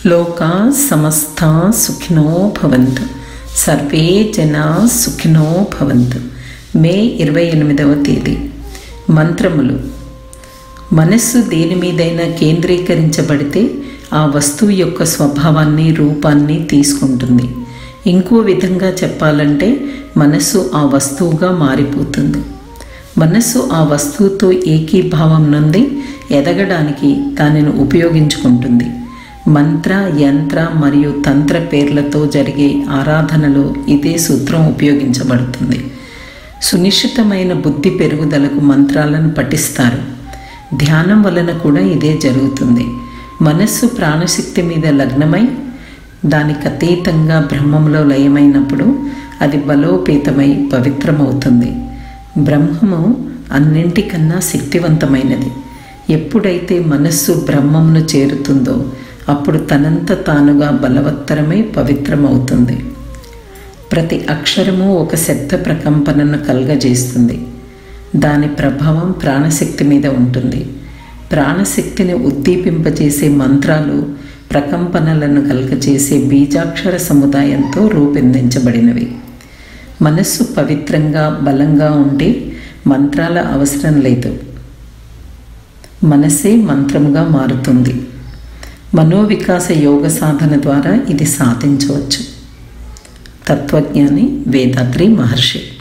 లోకా సమస్త సుఖినో భవంతు సర్వే జనా సుఖినో భవంతు మే ఇరవై ఎనిమిదవ తేదీ మంత్రములు మనస్సు దేని మీదైనా కేంద్రీకరించబడితే ఆ వస్తువు యొక్క స్వభావాన్ని రూపాన్ని తీసుకుంటుంది ఇంకో విధంగా చెప్పాలంటే మనస్సు ఆ వస్తువుగా మారిపోతుంది మనస్సు ఆ వస్తువుతో ఏకీభావం నుండి ఎదగడానికి దానిని ఉపయోగించుకుంటుంది మంత్ర యంత్ర మరియు తంత్ర పేర్లతో జరిగే ఆరాధనలో ఇదే సూత్రం ఉపయోగించబడుతుంది సునిశ్చితమైన బుద్ధి పెరుగుదలకు మంత్రాలను పఠిస్తారు ధ్యానం వలన కూడా ఇదే జరుగుతుంది మనస్సు ప్రాణశక్తి మీద లగ్నమై దానికి అతీతంగా బ్రహ్మంలో లయమైనప్పుడు అది బలోపేతమై పవిత్రమవుతుంది బ్రహ్మము అన్నింటికన్నా శక్తివంతమైనది ఎప్పుడైతే మనస్సు బ్రహ్మమును చేరుతుందో అప్పుడు తనంత తానుగా బలవత్తరమై పవిత్రమవుతుంది ప్రతి అక్షరము ఒక శబ్ద ప్రకంపనను కలగజేస్తుంది దాని ప్రభావం ప్రాణశక్తి మీద ఉంటుంది ప్రాణశక్తిని ఉద్దీపింపజేసే మంత్రాలు ప్రకంపనలను కలగజేసే బీజాక్షర సముదాయంతో రూపొందించబడినవి మనస్సు పవిత్రంగా బలంగా ఉంటే మంత్రాల అవసరం లేదు మనసే మంత్రముగా మారుతుంది మనోవికాస యోగ సాధన ద్వారా ఇది సాధించవచ్చు తత్వజ్ఞాని వేదాద్రి మహర్షి